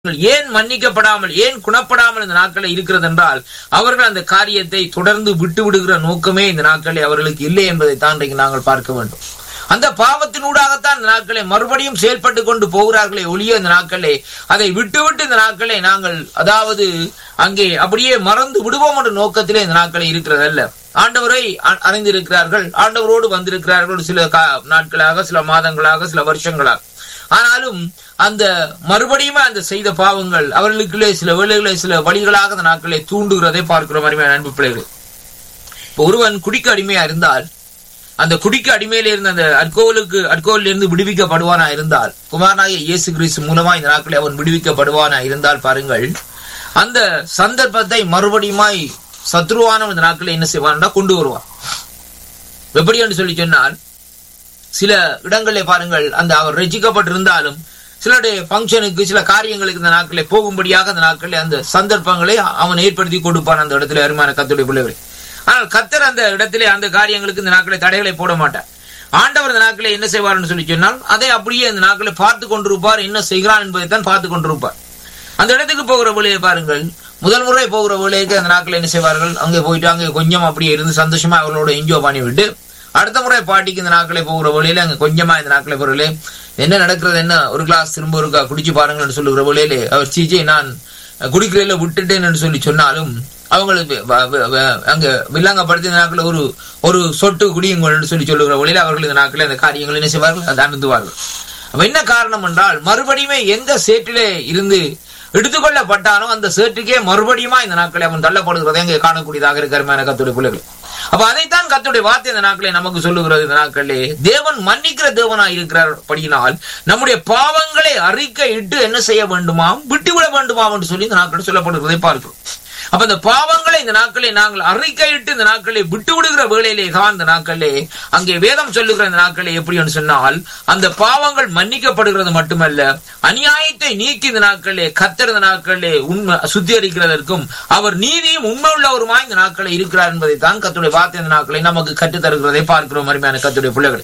ஏன் மன்னிக்கப்படாமல் ஏன் குணப்படாமல் இந்த நாட்களில் இருக்கிறது என்றால் அவர்கள் அந்த காரியத்தை தொடர்ந்து விட்டு விடுகிற நோக்கமே இந்த நாட்களில் அவர்களுக்கு இல்லை என்பதை தான் இன்றைக்கு நாங்கள் பார்க்க வேண்டும் அந்த பாவத்தினூடாகத்தான் இந்த நாட்களை மறுபடியும் செயல்பட்டு கொண்டு போகிறார்களே ஒளிய இந்த நாட்களே அதை விட்டுவிட்டு இந்த நாட்களை நாங்கள் அதாவது அங்கே அப்படியே மறந்து விடுவோம் என்ற நோக்கத்திலே இந்த நாட்களை இருக்கிறது அல்ல ஆண்டவரை அ- அறிந்திருக்கிறார்கள் ஆண்டவரோடு வந்திருக்கிறார்கள் சில கா- நாட்களாக சில மாதங்களாக சில வருஷங்களாக ஆனாலும் அந்த மறுபடியும் அந்த செய்த பாவங்கள் அவர்களுக்குள்ளே சில வேளைகளை சில வழிகளாக அந்த நாட்களை தூண்டுகிறதை பார்க்கிறோம் அருமையான அன்பு பிள்ளைகள் இப்போ ஒருவன் குடிக்க அடிமையா இருந்தால் அந்த குடிக்க அடிமையில இருந்த அந்த அற்கோலுக்கு அற்கோலில் இருந்து விடுவிக்கப்படுவானா இருந்தால் குமாரனாகிய இயேசு கிறிஸ்து மூலமா இந்த நாட்களில் அவன் விடுவிக்கப்படுவானா இருந்தால் பாருங்கள் அந்த சந்தர்ப்பத்தை மறுபடியுமாய் சத்ருவானவன் இந்த நாட்களில் என்ன செய்வான்னா கொண்டு வருவான் எப்படி என்று சொல்லி சொன்னால் சில இடங்களிலே பாருங்கள் அந்த அவர் ரசிக்கப்பட்டிருந்தாலும் சிலருடைய ஃபங்க்ஷனுக்கு சில காரியங்களுக்கு இந்த நாட்களில் போகும்படியாக அந்த நாட்களில் அந்த சந்தர்ப்பங்களை அவன் ஏற்படுத்தி கொடுப்பான் அந்த இடத்துல அருமையான கத்துடைய பிள்ளைகளை ஆனால் கத்தர் அந்த இடத்திலே அந்த காரியங்களுக்கு இந்த நாட்களை தடைகளை போட மாட்டார் ஆண்டவர் இந்த நாட்களை என்ன செய்வார்னு சொல்லி சொன்னால் அதை அப்படியே இந்த நாட்களை பார்த்து கொண்டிருப்பார் என்ன செய்கிறான் என்பதை தான் பார்த்து கொண்டிருப்பார் அந்த இடத்துக்கு போகிற வழியை பாருங்கள் முதல் முறை போகிற வழிக்கு அந்த நாட்கள் என்ன செய்வார்கள் அங்கே போயிட்டு அங்கே கொஞ்சம் அப்படியே இருந்து சந்தோஷமா அவர்களோட என்ஜாய் பண்ணி விட்டு அடுத்த முறை பாட்டிக்கு இந்த நாட்களை போகிற வழியில அங்க கொஞ்சமா இந்த நாட்களை போறலே என்ன நடக்கிறது என்ன ஒரு கிளாஸ் திரும்ப ஒருக்கா குடிச்சு பாருங்கன்னு சொல்லுகிற வழியிலே அவர் சீஜே நான் குடிக்கிறதுல விட்டுட்டேன்னு சொல்லி சொன்னாலும் அவங்களுக்கு வ- வ- வ- அங்க வில்லாங்கப்படுத்தி இந்த நாட்கள் ஒரு ஒரு சொட்டு குடியுங்கள்னு சொல்லி சொல்லுகிற வழியில அவர்கள் இந்த நாட்களில் அந்த காரியங்கள் என்ன செய்வார்கள் அதை அணுந்துவார்கள் அப்ப என்ன காரணம் என்றால் மறுபடியுமே எந்த சேற்றிலே இருந்து எடுத்துக்கொள்ளப்பட்டானோ அந்த சேற்றுக்கே மறுபடியுமா இந்த நாட்களை அவன் தள்ளப்படுகிறதை அங்கே காணக்கூடியதாக இருக்கிற கத்துடைய பிள்ளைகள் அப்ப அதைத்தான் கத்துடைய வார்த்தை இந்த நாட்களை நமக்கு சொல்லுகிறது இந்த நாட்களே தேவன் மன்னிக்கிற தேவனா இருக்கிறார் படியினால் நம்முடைய பாவங்களை அறிக்கை இட்டு என்ன செய்ய வேண்டுமாம் விட்டுவிட வேண்டுமாம் என்று சொல்லி இந்த நாட்களில் சொல்லப்படுகிறதை பார்க்கிறோம் அப்ப இந்த பாவங்களை இந்த நாட்களை நாங்கள் அறிக்கையிட்டு இந்த நாட்களை விட்டு விடுகிற வேளையிலே தான் இந்த நாட்களே அங்கே வேதம் சொல்லுகிற இந்த நாட்களே எப்படி என்று சொன்னால் அந்த பாவங்கள் மன்னிக்கப்படுகிறது மட்டுமல்ல அநியாயத்தை நீக்கி இந்த நாட்களே கத்தர் இந்த நாட்களே உண்மை சுத்திகரிக்கிறதற்கும் அவர் நீதியும் உண்மை உள்ளவருமாய் இந்த நாட்களை இருக்கிறார் என்பதை தான் கத்துடைய வார்த்தை இந்த நாட்களை நமக்கு கற்றுத் தருகிறதை பார்க்கிறோம் அருமையான கத்துடைய பிள்ளைகளை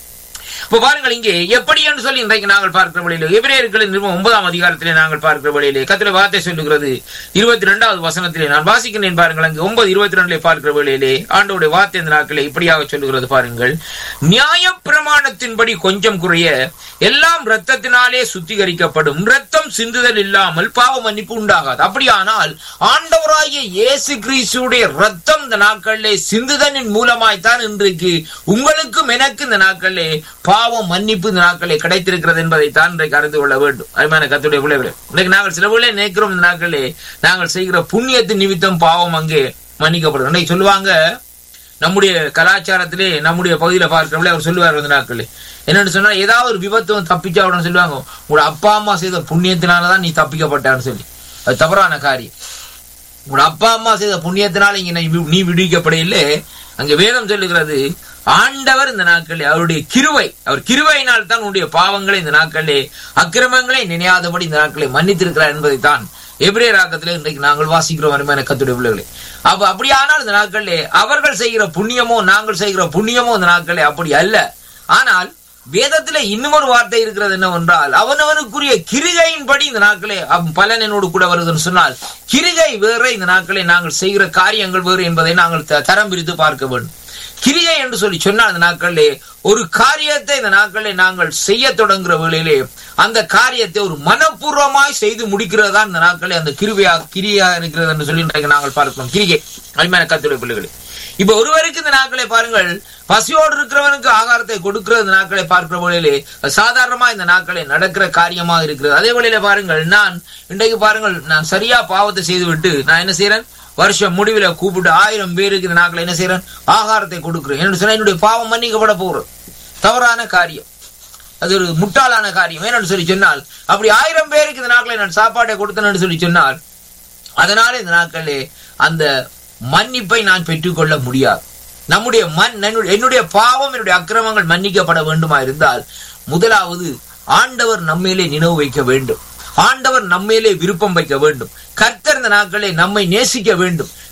இப்ப பாருங்கள் இங்கே எப்படி என்று சொல்லி இன்றைக்கு நாங்கள் பார்க்கிற வழியிலே எபிரேயர்களின் நிறுவனம் ஒன்பதாம் அதிகாரத்திலே நாங்கள் பார்க்கிற வழியிலே கத்திர வார்த்தை சொல்லுகிறது இருபத்தி ரெண்டாவது வசனத்திலே நான் வாசிக்கிறேன் பாருங்கள் அங்கே ஒன்பது இருபத்தி ரெண்டுல பார்க்கிற வழியிலே ஆண்டோடைய வார்த்தை இந்த நாட்களை இப்படியாக சொல்லுகிறது பாருங்கள் நியாய பிரமாணத்தின்படி கொஞ்சம் குறைய எல்லாம் இரத்தத்தினாலே சுத்திகரிக்கப்படும் இரத்தம் சிந்துதல் இல்லாமல் பாவ மன்னிப்பு உண்டாகாது அப்படியானால் ஆண்டவராகிய இயேசு கிறிஸ்துடைய ரத்தம் இந்த நாட்களிலே சிந்துதலின் மூலமாய்த்தான் இன்றைக்கு உங்களுக்கும் எனக்கு இந்த நாட்களிலே பாவம் மன்னிப்பு இந்த நாட்களிலே கிடைத்திருக்கிறது என்பதை தான் இன்றைக்கு அறிந்து கொள்ள வேண்டும் அருமையான கத்துடைய பிள்ளைகளே இன்றைக்கு நாங்கள் சில வேளை நினைக்கிறோம் இந்த நாட்களிலே நாங்கள் செய்கிற புண்ணியத்தின் நிமித்தம் பாவம் அங்கே மன்னிக்கப்படும் இன்னைக்கு சொல்லுவாங்க நம்முடைய கலாச்சாரத்திலே நம்முடைய பகுதியில பார்க்கிறவங்களே அவர் சொல்லுவார் அந்த நாட்களே என்னன்னு சொன்னா ஏதாவது ஒரு விபத்து வந்து தப்பிச்சா உடனே சொல்லுவாங்க உங்களோட அப்பா அம்மா செய்த புண்ணியத்தினாலதான் நீ தப்பிக்கப்பட்டான்னு சொல்லி அது தவறான காரியம் உங்களோட அப்பா அம்மா செய்த புண்ணியத்தினால இங்க நீ வி- நீ விடுவிக்கப்படையிலே அங்க வேதம் சொல்லுகிறது ஆண்டவர் இந்த நாட்களில் அவருடைய கிருவை அவர் கிருவையினால் தான் உன்னுடைய பாவங்களை இந்த நாட்களிலே அக்கிரமங்களை நினையாதபடி இந்த நாட்களை மன்னித்திருக்கிறார் என்பதை தான் எபிரேயர் ஆக்கத்திலே இன்றைக்கு நாங்கள் வாசிக்கிறோம் அருமையான கத்துடைய பிள்ளைகளே அப்ப அப்படியானால் இந்த நாட்களிலே அவர்கள் செய்கிற புண்ணியமோ நாங்கள் செய்கிற புண்ணியமோ இந்த நாட்களே அப்படி அல்ல ஆனால் வேதத்திலே இன்னும் ஒரு வார்த்தை இருக்கிறது என்னவென்றால் அவனவனுக்குரிய கிருகையின்படி இந்த நாட்களே அவன் பலன் என்னோடு கூட வருதுன்னு சொன்னால் கிருகை வேற இந்த நாட்களே நாங்கள் செய்கிற காரியங்கள் வேறு என்பதை நாங்கள் த- தரம் பிரித்து பார்க்க வேண்டும் கிரியை என்று சொல்லி சொன்னால் அந்த நாட்களிலே ஒரு காரியத்தை இந்த நாட்களிலே நாங்கள் செய்ய தொடங்குற வேளையிலே அந்த காரியத்தை ஒரு மனப்பூர்வமாய் செய்து முடிக்கிறது தான் இந்த நாட்களே அந்த கிருவியா கிரியா இருக்கிறது என்று சொல்லி இன்றைக்கு நாங்கள் பார்க்கிறோம் கிரிகை அருமையான கத்துடைய பிள்ளைகளே இப்ப ஒருவருக்கு இந்த நாட்களை பாருங்கள் பசியோடு இருக்கிறவனுக்கு ஆகாரத்தை கொடுக்கிறது இந்த நாட்களை பார்க்கிற வேளையிலே சாதாரணமா இந்த நாட்களை நடக்கிற காரியமா இருக்கிறது அதே வேளையில பாருங்கள் நான் இன்றைக்கு பாருங்கள் நான் சரியா பாவத்தை செய்து விட்டு நான் என்ன செய்யறேன் வருஷம் முடிவில் கூப்பிட்டு ஆயிரம் பேருக்கு இந்த நாட்களை என்ன செய்யறேன் ஆகாரத்தை கொடுக்கிறேன் என்று சொன்னா என்னுடைய பாவம் மன்னிக்கப்பட போகிறது தவறான காரியம் அது ஒரு முட்டாளான காரியம் ஏன்னு சொல்லி சொன்னால் அப்படி ஆயிரம் பேருக்கு இந்த நாட்களை நான் சாப்பாட்டை கொடுத்தேன்னு சொல்லி சொன்னால் அதனால இந்த நாட்களிலே அந்த மன்னிப்பை நான் பெற்றுக்கொள்ள முடியாது நம்முடைய மண் என்னுடைய- என்னுடைய பாவம் என்னுடைய அக்கிரமங்கள் மன்னிக்கப்பட வேண்டுமா இருந்தால் முதலாவது ஆண்டவர் நம்மேலே நினைவு வைக்க வேண்டும் ஆண்டவர் நம்மேலே விருப்பம் வைக்க வேண்டும் கர்த்தர் இந்த நாட்களை நம்மை நேசிக்க வேண்டும் கர்த்தர் இந்த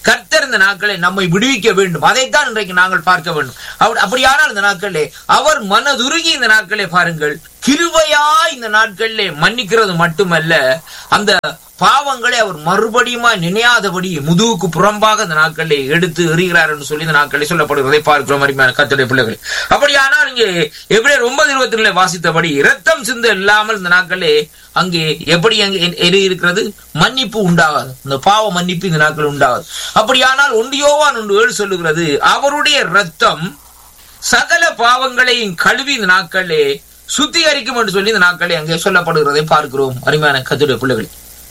இந்த நாட்களை நம்மை விடுவிக்க வேண்டும் அதைத்தான் இன்றைக்கு நாங்கள் பார்க்க வேண்டும் அப்படி- அப்படியானால் இந்த நாட்களே அவர் மனதுருகி இந்த நாட்களே பாருங்கள் கிருபையா இந்த நாட்களிலே மன்னிக்கிறது மட்டுமல்ல அந்த பாவங்களை அவர் மறுபடியும் நினையாதபடி முதுகுக்கு புறம்பாக இந்த நாட்களை எடுத்து எறிகிறார் என்று சொல்லி இந்த நாட்களை சொல்லப்படுகிறதை பார்க்கிறோம் அருமையான கத்துடைய பிள்ளைகள் அப்படியானால் இங்கே எபிரேயர் ஒன்பது இருபத்தி ரெண்டுல வாசித்தபடி இரத்தம் சிந்து இல்லாமல் இந்த நாட்களே அங்கே எப்படி அங்கே எ- எரி இருக்கிறது மன்னிப்பு உண்டாகாது இந்த பாவ மன்னிப்பு இந்த நாட்கள் உண்டாகாது அப்படியானால் ஒன்றியோவான் ஒன்று ஏழு சொல்லுகிறது அவருடைய இரத்தம் சகல பாவங்களையும் கழுவி இந்த நாட்களே சுத்திகரிக்கும் என்று சொல்லி இந்த நாட்களே அங்கே சொல்லப்படுகிறதை பார்க்கிறோம் அருமையான கத்துடைய பிள்ளைகள்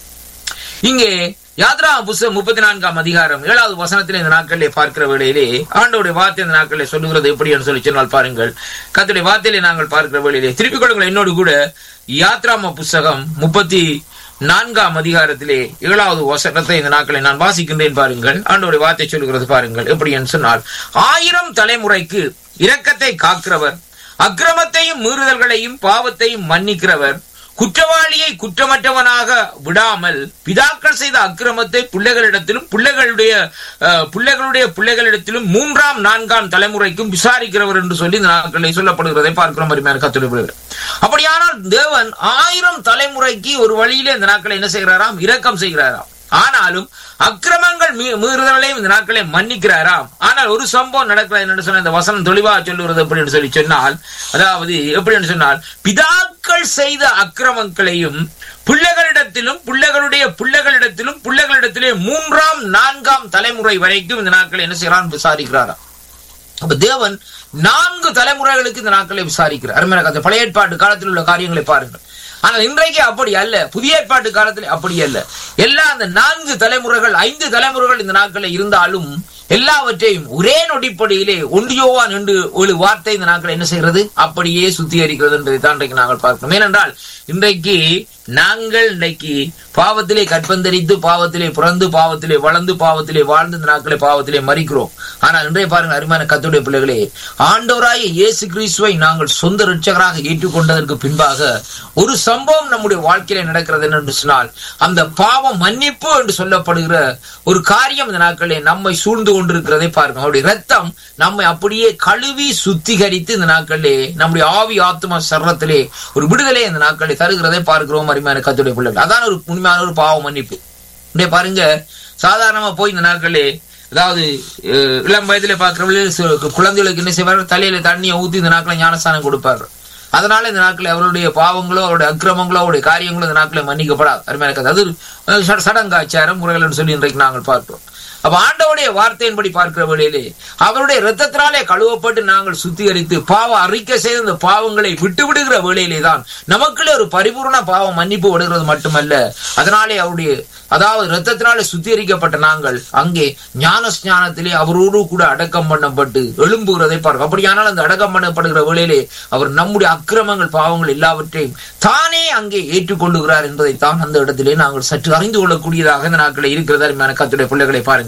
இங்கே யாத்ரா புஸ்தகம் முப்பத்தி நான்காம் அதிகாரம் ஏழாவது வசனத்தில் இந்த நாட்களிலே பார்க்கிற வேளையிலே ஆண்டோடைய வார்த்தை இந்த நாட்களிலே சொல்லுகிறது எப்படி என்று சொல்லி சொன்னால் பாருங்கள் கத்துடைய வார்த்தையிலே நாங்கள் பார்க்கிற வேளையிலே திருப்பிக் கொள்ளுங்கள் என்னோடு கூட யாத்ராம புஸ்தகம் முப்பத்தி நான்காம் அதிகாரத்திலே ஏழாவது வசனத்தை இந்த நாட்களை நான் வாசிக்கின்றேன் பாருங்கள் ஆண்டோடைய வார்த்தை சொல்லுகிறது பாருங்கள் எப்படி என்று சொன்னால் ஆயிரம் தலைமுறைக்கு இரக்கத்தை காக்கிறவர் அக்கிரமத்தையும் மீறுதல்களையும் பாவத்தையும் மன்னிக்கிறவர் குற்றவாளியை குற்றமற்றவனாக விடாமல் பிதாக்கள் செய்த அக்கிரமத்தை பிள்ளைகளிடத்திலும் பிள்ளைகளுடைய அஹ், பிள்ளைகளுடைய பிள்ளைகளிடத்திலும் மூன்றாம் நான்காம் தலைமுறைக்கும் விசாரிக்கிறவர் என்று சொல்லி இந்த நாட்களில் சொல்லப்படுகிறதை பார்க்கிறோம் அருமையான கத்துடைய பிள்ளைகள் அப்படியானால் தேவன் ஆயிரம் தலைமுறைக்கு ஒரு வழியிலே இந்த நாட்களை என்ன செய்கிறாராம் இரக்கம் செய்கிறாராம் ஆனாலும் அக்கிரமங்கள் மீ- மீறுதலையும் இந்த நாட்களை மன்னிக்கிறாராம் ஆனால் ஒரு சம்பவம் நடக்கிறது என்னன்னு சொன்ன இந்த வசனம் தெளிவாக சொல்லுகிறது எப்படின்னு சொல்லி சொன்னால் அதாவது எப்படின்னு சொன்னால் பிதாக்கள் செய்த அக்கிரமங்களையும் பிள்ளைகளிடத்திலும் பிள்ளைகளுடைய பிள்ளைகளிடத்திலும் பிள்ளைகளிடத்திலே மூன்றாம் நான்காம் தலைமுறை வரைக்கும் இந்த நாட்களை என்ன செய்யறான் விசாரிக்கிறாராம் அப்ப தேவன் நான்கு தலைமுறைகளுக்கு இந்த நாட்களை விசாரிக்கிறார் அருமையான அந்த பழைய ஏற்பாட்டு காலத்தில் உள்ள காரியங்களை பாருங்கள் ஆனால் இன்றைக்கு அப்படி அல்ல புதிய ஏற்பாட்டு காலத்தில் அப்படி அல்ல எல்லா அந்த நான்கு தலைமுறைகள் ஐந்து தலைமுறைகள் இந்த நாட்களில் இருந்தாலும் எல்லாவற்றையும் ஒரே நொடிப்படியிலே ஒன்றியோவான் என்று ஒரு வார்த்தை இந்த நாட்களை என்ன செய்கிறது அப்படியே சுத்திகரிக்கிறது என்பதை தான் இன்றைக்கு நாங்கள் பார்க்கிறோம் ஏனென்றால் இன்றைக்கு நாங்கள் இன்றைக்கு பாவத்திலே கற்பந்தரித்து பாவத்திலே பிறந்து பாவத்திலே வளர்ந்து பாவத்திலே வாழ்ந்து இந்த நாட்களை பாவத்திலே மறிக்கிறோம் ஆனால் இன்றைய பாருங்கள் அருமையான கத்துடைய பிள்ளைகளே ஆண்டவராய இயேசு கிறிஸ்துவை நாங்கள் சொந்த ரட்சகராக ஏற்றுக்கொண்டதற்கு பின்பாக ஒரு சம்பவம் நம்முடைய வாழ்க்கையில நடக்கிறது என்று சொன்னால் அந்த பாவம் மன்னிப்பு என்று சொல்லப்படுகிற ஒரு காரியம் இந்த நாட்களிலே நம்மை சூழ்ந்து கொண்டிருக்கிறதை பாருங்க அவருடைய ரத்தம் நம்மை அப்படியே கழுவி சுத்திகரித்து இந்த நாட்களிலே நம்முடைய ஆவி ஆத்மா சர்வத்திலே ஒரு விடுதலை இந்த நாட்களை தருகிறதை பார்க்கிறோம் அருமையான கத்துடைய பிள்ளைகள் அதான் ஒரு உண்மையான ஒரு பாவ மன்னிப்பு இன்றைய பாருங்க சாதாரணமா போய் இந்த நாட்களே அதாவது அஹ், இளம் வயதிலே பார்க்கிறவர்கள் குழந்தைகளுக்கு என்ன செய்வார்கள் தலையில தண்ணியை ஊத்தி இந்த நாட்களை ஞானஸ்தானம் கொடுப்பார்கள் அதனால இந்த நாட்களில் அவருடைய பாவங்களோ அவருடைய அக்கிரமங்களோ அவருடைய காரியங்களோ இந்த நாட்களில் மன்னிக்கப்படாது அருமையான கதை அது அஹ், சட- சடங்காச்சாரம் முறைகள் என்று சொல்லி இன்றைக்கு நாங்கள் பார்க்கிறோம் அப்ப ஆண்டவருடைய வார்த்தையின்படி பார்க்கிற வேளையிலே அவருடைய இரத்தத்தினாலே கழுவப்பட்டு நாங்கள் சுத்திகரித்து பாவ அறிக்கை செய்த அந்த பாவங்களை விட்டு விடுகிற வேளையிலே தான் நமக்குள்ளே ஒரு பரிபூர்ண பாவம் மன்னிப்பு விடுகிறது மட்டுமல்ல அதனாலே அவருடைய அதாவது இரத்தத்தினாலே சுத்திகரிக்கப்பட்ட நாங்கள் அங்கே ஞான ஸ்நானத்திலே அவரோடு கூட அடக்கம் பண்ணப்பட்டு எழும்புகிறதை பார்க்க அப்படியானால் அந்த அடக்கம் பண்ணப்படுகிற வேளையிலே அவர் நம்முடைய அக்கிரமங்கள் பாவங்கள் எல்லாவற்றையும் தானே அங்கே ஏற்றுக்கொள்ளுகிறார் என்பதைத்தான் அந்த இடத்திலே நாங்கள் சற்று அறிந்து கொள்ளக்கூடியதாக இந்த நாட்களில் இருக்கிறது அருமையான கத்துடைய பிள்ளைகளை பாருங்க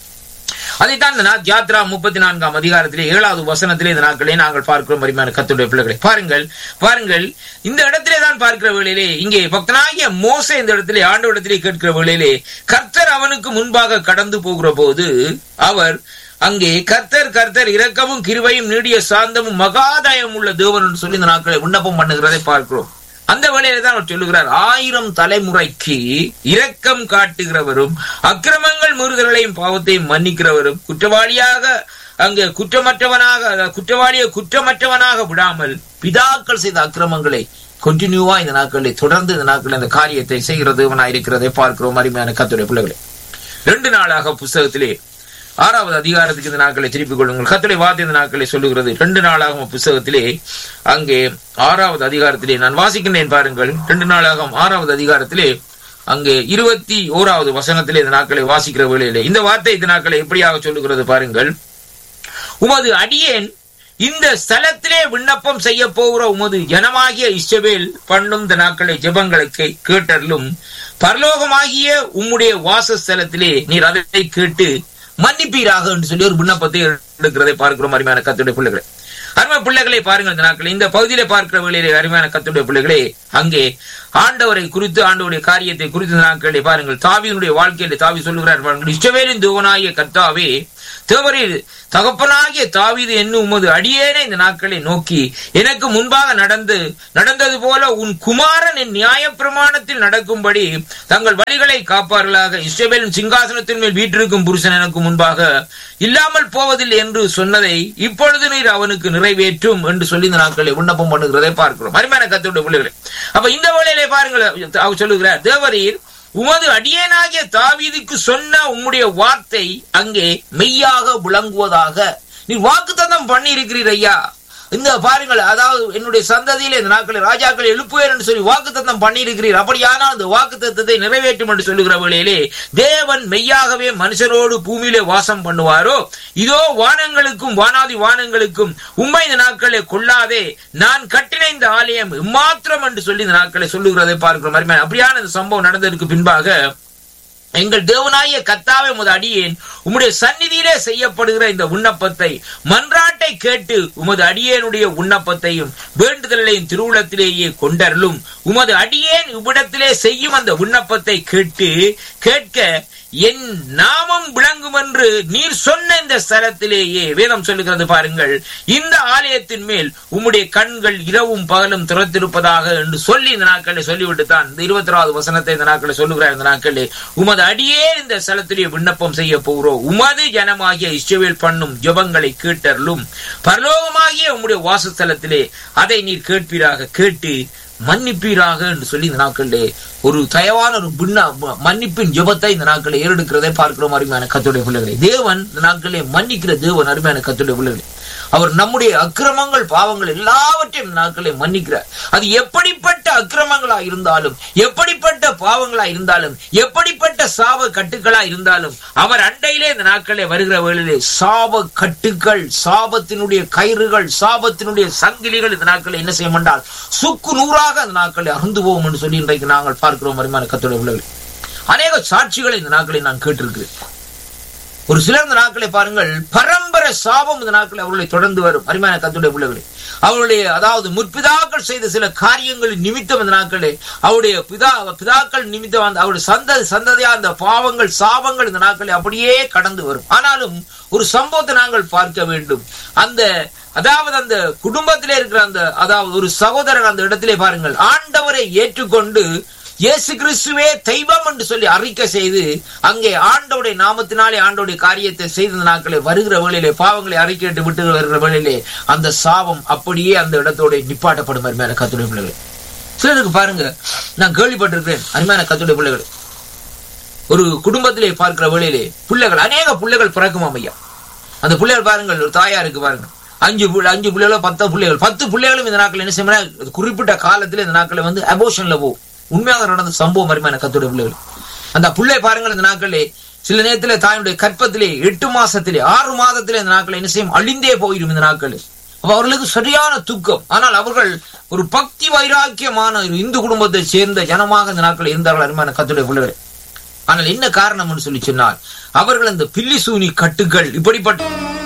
அதைத்தான் இந்த நாள் யாத்ரா முப்பத்தி நான்காம் அதிகாரத்திலே ஏழாவது வசனத்திலே இந்த நாட்களே நாங்கள் பார்க்கிறோம் அருமையான கத்துடைய பிள்ளைகளை பாருங்கள் பாருங்கள் இந்த இடத்திலே தான் பார்க்கிற வேளையிலே இங்கே பக்தனாகிய மோசே இந்த இடத்திலே ஆண்டவரிடத்திலே கேட்கிற வேளையிலே கர்த்தர் அவனுக்கு முன்பாக கடந்து போகிற போது அவர் அங்கே கர்த்தர் கர்த்தர் இரக்கமும் கிருபையும் நீடிய சாந்தமும் மகாதாயம் உள்ள தேவன் என்று சொல்லி இந்த நாட்களை விண்ணப்பம் பண்ணுகிறதை பார்க்கிறோம் அந்த வேளையில தான் அவர் சொல்லுகிறார் ஆயிரம் தலைமுறைக்கு இரக்கம் காட்டுகிறவரும் அக்கிரமங்கள் மீறுதல்களையும் பாவத்தையும் மன்னிக்கிறவரும் குற்றவாளியாக அங்கே குற்றமற்றவனாக அதாவது குற்றவாளியை குற்றமற்றவனாக விடாமல் பிதாக்கள் செய்த அக்கிரமங்களை கண்டினியூவா இந்த நாட்களில் தொடர்ந்து இந்த நாட்களில் இந்த காரியத்தை செய்கிற தேவனாய் இருக்கிறதை பார்க்கிறோம் அருமையான கத்துடைய பிள்ளைகளை ரெண்டு நாளாக புஸ்தகத்திலே ஆறாவது அதிகாரத்துக்கு இந்த நாட்களை திருப்பிக் கொள்ளுங்கள் கத்துடைய வார்த்தை இந்த நாட்களை சொல்லுகிறது ரெண்டு நாளாகும் புஸ்தகத்திலே அங்கே ஆறாவது அதிகாரத்திலே நான் வாசிக்கின்றேன் பாருங்கள் ரெண்டு நாளாகும் ஆறாவது அதிகாரத்திலே அங்கே இருபத்தி ஓராவது வசனத்திலே இந்த நாட்களை வாசிக்கிற வேளையிலே இந்த வார்த்தை இந்த நாட்களை எப்படியாக சொல்லுகிறது பாருங்கள் உமது அடியேன் இந்த ஸ்தலத்திலே விண்ணப்பம் செய்ய போகிற உமது ஜனமாகிய இஸ்ரவேல் பண்ணும் இந்த நாட்களை ஜெபங்களை கே- கேட்டருளும் பரலோகமாகிய உம்முடைய வாசஸ்தலத்திலே நீர் அதை கேட்டு மன்னிப்பீராக என்று சொல்லி ஒரு விண்ணப்பத்தை எடுக்கிறதை பார்க்கிறோம் அருமையான கத்துடைய பிள்ளைகளை அருமை பிள்ளைகளை பாருங்கள் இந்த நாட்கள் இந்த பகுதியிலே பார்க்கிற வேளையிலே அருமையான கத்துடைய பிள்ளைகளே அங்கே ஆண்டவரை குறித்து ஆண்டவருடைய காரியத்தை குறித்து இந்த நாட்களை பாருங்கள் தாவியினுடைய வாழ்க்கையில தாவி சொல்லுகிறார் பாருங்கள் இஷ்டவேலின் தேவனாகிய கர்த்தாவே தேவரீர் தகப்பனாகிய தாவீது என்னும் உமது அடியேனே இந்த நாட்களை நோக்கி எனக்கு முன்பாக நடந்து நடந்தது போல உன் குமாரன் என் நியாய பிரமாணத்தில் நடக்கும்படி தங்கள் வழிகளை காப்பார்களாக இஸ்ரவேலின் சிங்காசனத்தின் மேல் வீற்றிருக்கும் புருஷன் எனக்கு முன்பாக இல்லாமல் போவதில்லை என்று சொன்னதை இப்பொழுது நீர் அவனுக்கு நிறைவேற்றும் என்று சொல்லி இந்த நாட்களை விண்ணப்பம் பண்ணுகிறதை பார்க்கிறோம் அருமையான கத்தோட பிள்ளைகளை அப்ப இந்த வேளையிலே பாருங்கள் அவர் சொல்லுகிறார் தேவரீர் உமது அடியேனாகிய தாவீதுக்கு சொன்ன உம்முடைய வார்த்தை அங்கே மெய்யாக விளங்குவதாக நீ வாக்குத்தத்தம் பண்ணி இருக்கிறீர் ஐயா இந்த பாருங்கள் அதாவது என்னுடைய சந்ததியிலே இந்த நாட்களை ராஜாக்களை எழுப்புவேன் என்று சொல்லி வாக்குத்தத்தம் பண்ணி இருக்கிறீர் அப்படியானால் அந்த வாக்குத்தத்தத்தை நிறைவேற்றும் என்று சொல்லுகிற வேளையிலே தேவன் மெய்யாகவே மனுஷரோடு பூமியிலே வாசம் பண்ணுவாரோ இதோ வானங்களுக்கும் வானாதி வானங்களுக்கும் உண்மை இந்த நாட்களை கொள்ளாதே நான் கட்டின இந்த ஆலயம் மாத்திரம் என்று சொல்லி இந்த நாட்களை சொல்லுகிறதை பார்க்கிறோம் அருமையான அப்படியான இந்த சம்பவம் நடந்ததற்கு பின்பாக எங்கள் தேவனாய கத்தாவை உமது அடியேன் உம்முடைய சந்நிதியிலே செய்யப்படுகிற இந்த விண்ணப்பத்தை மன்றாட்டை கேட்டு உமது அடியேனுடைய விண்ணப்பத்தையும் வேண்டுதலையும் திருவுளத்திலேயே கொண்டருளும் உமது அடியேன் இவ்விடத்திலே செய்யும் அந்த விண்ணப்பத்தை கேட்டு கேட்க என் நாமம் விளங்கும் என்று நீர் சொன்ன இந்த ஸ்தலத்திலேயே வேதம் சொல்லுகிறது பாருங்கள் இந்த ஆலயத்தின் மேல் உம்முடைய கண்கள் இரவும் பகலும் திறத்திருப்பதாக என்று சொல்லி இந்த நாட்களை சொல்லிவிட்டு தான் இந்த இருபத்தி ஆறாவது வசனத்தை இந்த நாட்களை சொல்லுகிறார் இந்த நாட்களே உமது அடியே இந்த ஸ்தலத்திலே விண்ணப்பம் செய்ய போகிறோம் உமது ஜனமாகிய இஷ்டவேல் பண்ணும் ஜபங்களை கேட்டருளும் பரலோகமாகிய உம்முடைய வாசஸ்தலத்திலே அதை நீர் கேட்பீராக கேட்டு மன்னிப்பீராக என்று சொல்லி இந்த நாட்களிலே ஒரு தயவான ஒரு பின்ன மன்னிப்பின் ஜபத்தை இந்த நாட்களை ஏறெடுக்கிறதை பார்க்கிறோம் அருமையான கத்துடைய பிள்ளைகளை தேவன் இந்த நாட்களே மன்னிக்கிற தேவன் அருமையான கத்துடைய பிள்ளைகளை அவர் நம்முடைய அக்கிரமங்கள் பாவங்கள் எல்லாவற்றையும் இந்த நாட்களை மன்னிக்கிறார் அது எப்படிப்பட்ட அக்கிரமங்களா இருந்தாலும் எப்படிப்பட்ட பாவங்களா இருந்தாலும் எப்படிப்பட்ட சாப கட்டுக்களா இருந்தாலும் அவர் அண்டையிலே இந்த நாட்களே வருகிற வேளையிலே சாப கட்டுக்கள் சாபத்தினுடைய கயிறுகள் சாபத்தினுடைய சங்கிலிகள் இந்த நாட்களை என்ன செய்ய மாட்டால் சுக்கு நூறாக அந்த நாட்களை அருந்து போவோம் என்று சொல்லி இன்றைக்கு நாங்கள் பார்க்கிறோம் வருமான கத்துடைய பிள்ளைகள் அநேக சாட்சிகளை இந்த நாட்களை நான் கேட்டிருக்கிறேன் ஒரு சிலர் இந்த நாட்களை பாருங்கள் பரம்பரை சாபம் இந்த நாட்களை அவர்களை தொடர்ந்து வரும் அருமையான கத்துடைய பிள்ளைகளே அவருடைய அதாவது முற்பிதாக்கள் செய்த சில காரியங்களின் நிமித்தம் இந்த நாட்களே அவருடைய பிதா பிதாக்கள் நிமித்தம் அந்த அவருடைய சந்ததி சந்ததியா அந்த பாவங்கள் சாபங்கள் இந்த நாட்களை அப்படியே கடந்து வரும் ஆனாலும் ஒரு சம்பவத்தை நாங்கள் பார்க்க வேண்டும் அந்த அதாவது அந்த குடும்பத்திலே இருக்கிற அந்த அதாவது ஒரு சகோதரன் அந்த இடத்திலே பாருங்கள் ஆண்டவரை ஏற்றுக்கொண்டு இயேசு கிறிஸ்துவே தெய்வம் என்று சொல்லி அறிக்கை செய்து அங்கே ஆண்டவுடைய நாமத்தினாலே ஆண்டோடைய காரியத்தை செய்த நாட்களை வருகிற வேளையிலே பாவங்களை அறிக்கையிட்டு விட்டு வருகிற வேளையிலே அந்த சாபம் அப்படியே அந்த இடத்தோட நிப்பாட்டப்படும் அருமையான கத்துடைய பிள்ளைகள் சிலருக்கு பாருங்க நான் கேள்விப்பட்டிருக்கிறேன் அருமையான கத்துடைய பிள்ளைகள் ஒரு குடும்பத்திலே பார்க்கிற வேளையிலே பிள்ளைகள் அநேக பிள்ளைகள் பிறக்கும் ஐயா அந்த பிள்ளைகள் பாருங்கள் ஒரு தாயாருக்கு பாருங்கள் அஞ்சு அஞ்சு பிள்ளைகளோ பத்து பிள்ளைகள் பத்து பிள்ளைகளும் இந்த நாட்கள் என்ன செய்யணும் குறிப்பிட்ட காலத்தில் இந்த நாட்களை வந்து அபோஷன்ல போகும் உண்மையாக நடந்த சம்பவம் அருமையான கத்துடைய பிள்ளைகள் அந்த பிள்ளை பாருங்கள் இந்த நாட்களே சில நேரத்தில் தாயுடைய கற்பத்திலே எட்டு மாசத்திலே ஆறு மாதத்திலே இந்த நாட்களை என்ன செய்யும் அழிந்தே போயிடும் இந்த நாட்கள் அப்ப அவர்களுக்கு சரியான துக்கம் ஆனால் அவர்கள் ஒரு பக்தி வைராக்கியமான ஒரு இந்து குடும்பத்தை சேர்ந்த ஜனமாக இந்த நாட்கள் இருந்தார்கள் அருமையான கத்துடைய பிள்ளைகள் ஆனால் என்ன காரணம் சொல்லி சொன்னால் அவர்கள் அந்த பில்லி சூனி கட்டுகள் இப்படிப்பட்ட